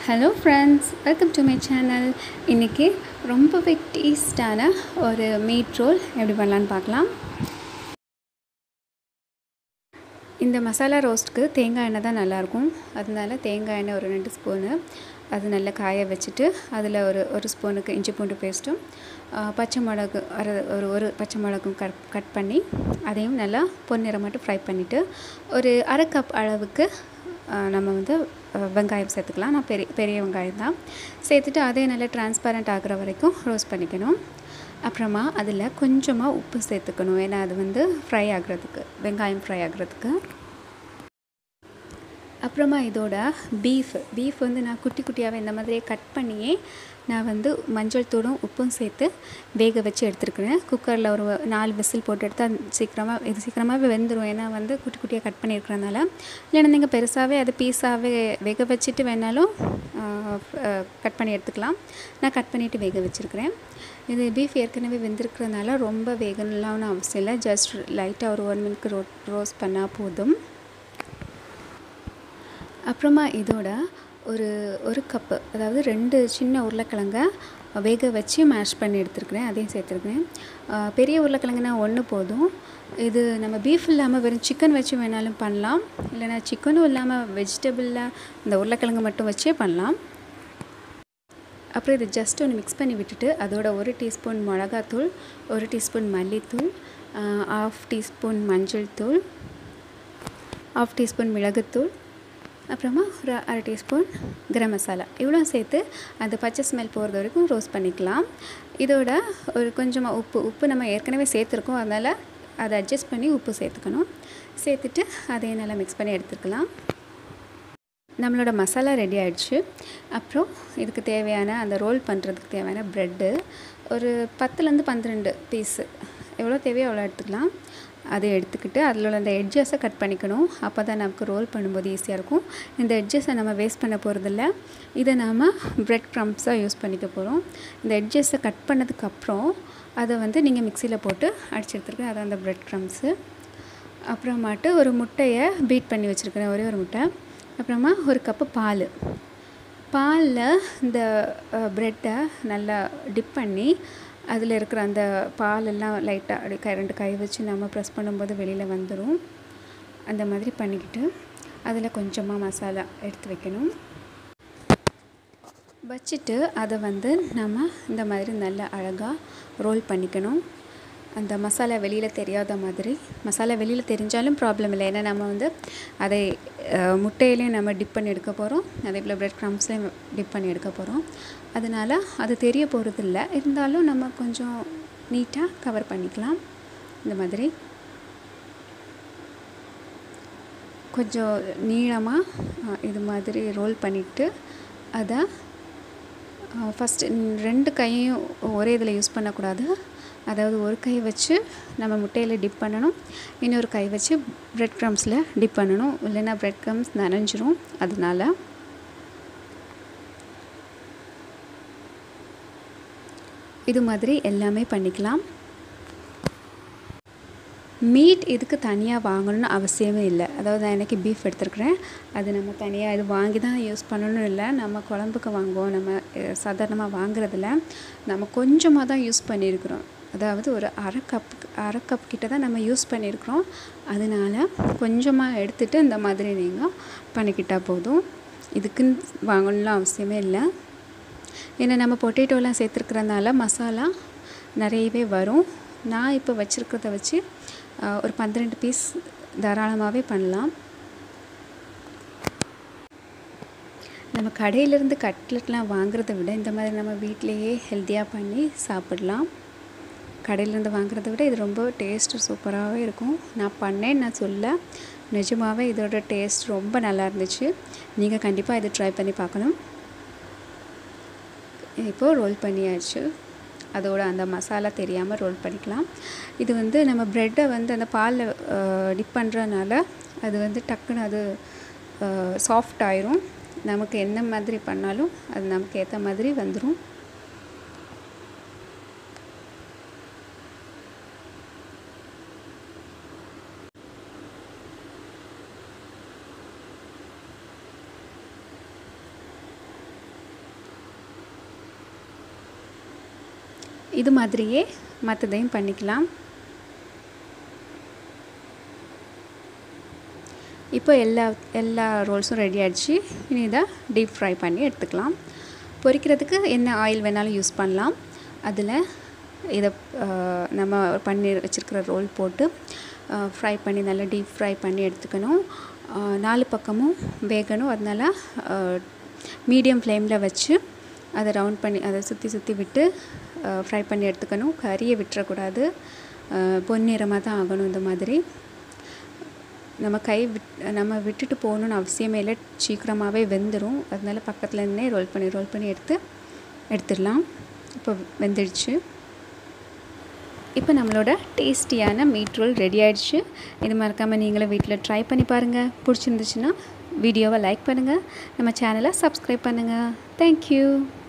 hello friends welcome to my channel இன்றைக்கி ரொம்பவே டேஸ்டான ஒரு மீட் ரோல் எப்படி பண்ணலான்னு பார்க்கலாம் இந்த மசாலா ரோஸ்ட்டுக்கு தேங்காய் எண்ணெய் தான் நல்லாயிருக்கும் அதனால தேங்காய் எண்ணெய் ஒரு ரெண்டு ஸ்பூனு அது நல்லா காய வச்சுட்டு அதில் ஒரு ஒரு ஸ்பூனுக்கு இஞ்சி பூண்டு பேஸ்ட்டும் பச்சை மிளகு அரை ஒரு ஒரு பச்சை மிளகும் கட் கட் பண்ணி அதையும் நல்லா பொன்னிறம் மட்டும் ஃப்ரை பண்ணிவிட்டு ஒரு அரை கப் அளவுக்கு நம்ம வந்து வெங்காயம் சேர்த்துக்கலாம் நான் பெரிய பெரிய வெங்காயம் தான் சேர்த்துட்டு அதே நல்லா டிரான்ஸ்பரண்ட் ஆகிற வரைக்கும் ரோஸ்ட் பண்ணிக்கணும் அப்புறமா அதில் கொஞ்சமாக உப்பு சேர்த்துக்கணும் ஏன்னா அது வந்து ஃப்ரை ஆகிறதுக்கு வெங்காயம் ஃப்ரை ஆகிறதுக்கு அப்புறமா இதோட பீஃப் பீஃப் வந்து நான் குட்டி குட்டியாகவே இந்த மாதிரியே கட் பண்ணியே நான் வந்து மஞ்சள் தூளும் உப்பும் சேர்த்து வேக வச்சு எடுத்துருக்குறேன் குக்கரில் ஒரு நாலு விசில் போட்டு எடுத்தால் சீக்கிரமாக இது சீக்கிரமாகவே வெந்துடும் ஏன்னா வந்து குட்டி குட்டியாக கட் பண்ணியிருக்கிறதுனால இல்லைன்னா நீங்கள் பெருசாகவே அதை பீஸாகவே வேக வச்சுட்டு வேணாலும் கட் பண்ணி எடுத்துக்கலாம் நான் கட் பண்ணிவிட்டு வேக வச்சுருக்கிறேன் இது பீஃப் ஏற்கனவே வெந்திருக்கிறதுனால ரொம்ப வேகணும்லாம் அவசியம் இல்லை ஜஸ்ட் லைட்டாக ஒரு ஒன் மினிட்க்கு ரோ ரோஸ்ட் பண்ணால் போதும் அப்புறமா இதோட ஒரு ஒரு கப்பு அதாவது ரெண்டு சின்ன உருளைக்கிழங்க வேக வச்சு மேஷ் பண்ணி எடுத்துருக்கிறேன் அதையும் சேர்த்துருக்கிறேன் பெரிய உருளைக்கிழங்குனா ஒன்று போதும் இது நம்ம பீஃப் இல்லாமல் வெறும் சிக்கன் வச்சு வேணாலும் பண்ணலாம் இல்லைனா சிக்கனும் இல்லாமல் வெஜிடபிளில் இந்த உருளைக்கிழங்கு மட்டும் வச்சே பண்ணலாம் அப்புறம் இது ஜஸ்ட் ஒன்று மிக்ஸ் பண்ணி விட்டுட்டு அதோட ஒரு டீஸ்பூன் மிளகாத்தூள் ஒரு டீஸ்பூன் மல்லித்தூள் ஆஃப் டீஸ்பூன் மஞ்சள் தூள் ஆஃப் டீஸ்பூன் மிளகுத்தூள் அப்புறமா ஒரு அரை டீஸ்பூன் கரம் மசாலா இவ்வளோ சேர்த்து அந்த பச்சை ஸ்மெல் போகிறது வரைக்கும் ரோஸ்ட் பண்ணிக்கலாம் இதோட ஒரு கொஞ்சமாக உப்பு உப்பு நம்ம ஏற்கனவே சேர்த்துருக்கோம் அதனால் அதை அட்ஜஸ்ட் பண்ணி உப்பு சேர்த்துக்கணும் சேர்த்துட்டு அதையும் நல்லா மிக்ஸ் பண்ணி எடுத்துக்கலாம் நம்மளோட மசாலா ரெடி ஆகிடுச்சு அப்புறம் இதுக்கு தேவையான அந்த ரோல் பண்ணுறதுக்கு தேவையான ப்ரெட்டு ஒரு பத்துலேருந்து பன்னிரெண்டு பீஸு எவ்வளோ தேவையோ அவ்வளோ எடுத்துக்கலாம் அதை எடுத்துக்கிட்டு அதில் உள்ள அந்த எட்ஜஸை கட் பண்ணிக்கணும் அப்போ தான் நமக்கு ரோல் பண்ணும்போது ஈஸியாக இருக்கும் இந்த எட்ஜஸை நம்ம வேஸ்ட் பண்ண போகிறதில்ல இதை நாம் ப்ரெட் க்ரம்ஸாக யூஸ் பண்ணிக்க போகிறோம் இந்த எட்ஜஸை கட் பண்ணதுக்கப்புறம் அதை வந்து நீங்கள் மிக்சியில் போட்டு அடிச்சு எடுத்துருக்கேன் அது அந்த ப்ரெட் க்ரம்ஸு அப்புறமாட்டு ஒரு முட்டையை பீட் பண்ணி வச்சுருக்கிறேன் ஒரே ஒரு முட்டை அப்புறமா ஒரு கப்பு பால் பாலில் இந்த ப்ரெட்டை நல்லா டிப் பண்ணி அதில் இருக்கிற அந்த பாலெல்லாம் லைட்டாக அப்படி கை ரெண்டு கை வச்சு நம்ம ப்ரெஸ் பண்ணும்போது வெளியில் வந்துடும் அந்த மாதிரி பண்ணிக்கிட்டு அதில் கொஞ்சமாக மசாலா எடுத்து வைக்கணும் வச்சுட்டு அதை வந்து நம்ம இந்த மாதிரி நல்லா அழகாக ரோல் பண்ணிக்கணும் அந்த மசாலா வெளியில் தெரியாத மாதிரி மசாலா வெளியில் தெரிஞ்சாலும் ப்ராப்ளம் இல்லை ஏன்னா நம்ம வந்து அதை முட்டையிலையும் நம்ம டிப் பண்ணி எடுக்க போகிறோம் அதே போல் ப்ரெட் க்ரம்ஸ்லேயும் டிப் பண்ணி எடுக்க போகிறோம் அதனால் அது தெரிய போகிறது இல்லை இருந்தாலும் நம்ம கொஞ்சம் நீட்டாக கவர் பண்ணிக்கலாம் இந்த மாதிரி கொஞ்சம் நீளமாக இது மாதிரி ரோல் பண்ணிவிட்டு அதை ஃபஸ்ட்டு ரெண்டு கையும் ஒரே இதில் யூஸ் பண்ணக்கூடாது அதாவது ஒரு கை வச்சு நம்ம முட்டையில் டிப் பண்ணணும் இன்னொரு கை வச்சு ப்ரெட் க்ரம்ஸில் டிப் பண்ணணும் இல்லைன்னா ப்ரெட் க்ரம்ஸ் நனைஞ்சிரும் அதனால் இது மாதிரி எல்லாமே பண்ணிக்கலாம் மீட் இதுக்கு தனியாக வாங்கணும்னு அவசியமே இல்லை அதாவது நான் இன்றைக்கி பீஃப் எடுத்துருக்குறேன் அது நம்ம தனியாக இது வாங்கி தான் யூஸ் பண்ணணும் இல்லை நம்ம குழம்புக்கு வாங்குவோம் நம்ம சாதாரணமாக வாங்குறதில்ல நம்ம கொஞ்சமாக தான் யூஸ் பண்ணியிருக்கிறோம் அதாவது ஒரு அரை கப் அரை கப் கிட்ட தான் நம்ம யூஸ் பண்ணியிருக்கிறோம் அதனால் கொஞ்சமாக எடுத்துகிட்டு இந்த மாதிரி நீங்கள் பண்ணிக்கிட்டால் போதும் இதுக்குன்னு வாங்கணும்லாம் அவசியமே இல்லை ஏன்னா நம்ம பொட்டேட்டோலாம் சேர்த்துருக்கிறதுனால மசாலா நிறையவே வரும் நான் இப்போ வச்சுருக்கிறத வச்சு ஒரு பன்னிரெண்டு பீஸ் தாராளமாகவே பண்ணலாம் நம்ம கடையிலேருந்து கட்லெட்லாம் வாங்குறத விட இந்த மாதிரி நம்ம வீட்டிலையே ஹெல்த்தியாக பண்ணி சாப்பிடலாம் கடையிலேருந்து வாங்குறத விட இது ரொம்ப டேஸ்ட்டு சூப்பராகவே இருக்கும் நான் பண்ணேன்னு நான் சொல்ல நிஜமாகவே இதோட டேஸ்ட் ரொம்ப நல்லா இருந்துச்சு நீங்கள் கண்டிப்பாக இதை ட்ரை பண்ணி பார்க்கணும் இப்போது ரோல் பண்ணியாச்சு அதோட அந்த மசாலா தெரியாமல் ரோல் பண்ணிக்கலாம் இது வந்து நம்ம ப்ரெட்டை வந்து அந்த பாலில் டிப் பண்ணுறதுனால அது வந்து டக்குன்னு அது சாஃப்ட் ஆயிரும் நமக்கு என்ன மாதிரி பண்ணாலும் அது நமக்கு ஏற்ற மாதிரி வந்துடும் இது மாதிரியே மற்றதையும் பண்ணிக்கலாம் இப்போ எல்லா எல்லா ரோல்ஸும் ரெடி ஆகிடுச்சு இனி இதை டீப் ஃப்ரை பண்ணி எடுத்துக்கலாம் பொரிக்கிறதுக்கு என்ன ஆயில் வேணாலும் யூஸ் பண்ணலாம் அதில் இதை நம்ம பண்ணி வச்சுருக்கிற ரோல் போட்டு ஃப்ரை பண்ணி நல்லா டீப் ஃப்ரை பண்ணி எடுத்துக்கணும் நாலு பக்கமும் வேகணும் அதனால் மீடியம் ஃப்ளேமில் வச்சு அதை ரவுண்ட் பண்ணி அதை சுற்றி சுற்றி விட்டு ஃப்ரை பண்ணி எடுத்துக்கணும் கறியை விட்டுறக்கூடாது பொன்னிறமாக தான் ஆகணும் இந்த மாதிரி நம்ம கை விட் நம்ம விட்டுட்டு போகணுன்னு அவசியமே இல்லை சீக்கிரமாகவே வெந்துடும் அதனால பக்கத்தில் இருந்தே ரோல் பண்ணி ரோல் பண்ணி எடுத்து எடுத்துடலாம் இப்போ வெந்துடுச்சு இப்போ நம்மளோட டேஸ்டியான மீட் ரோல் ரெடி ஆகிடுச்சு இது மறக்காமல் நீங்களும் வீட்டில் ட்ரை பண்ணி பாருங்கள் பிடிச்சிருந்துச்சுன்னா வீடியோவை லைக் பண்ணுங்கள் நம்ம சேனலை சப்ஸ்கிரைப் பண்ணுங்கள் தேங்க்யூ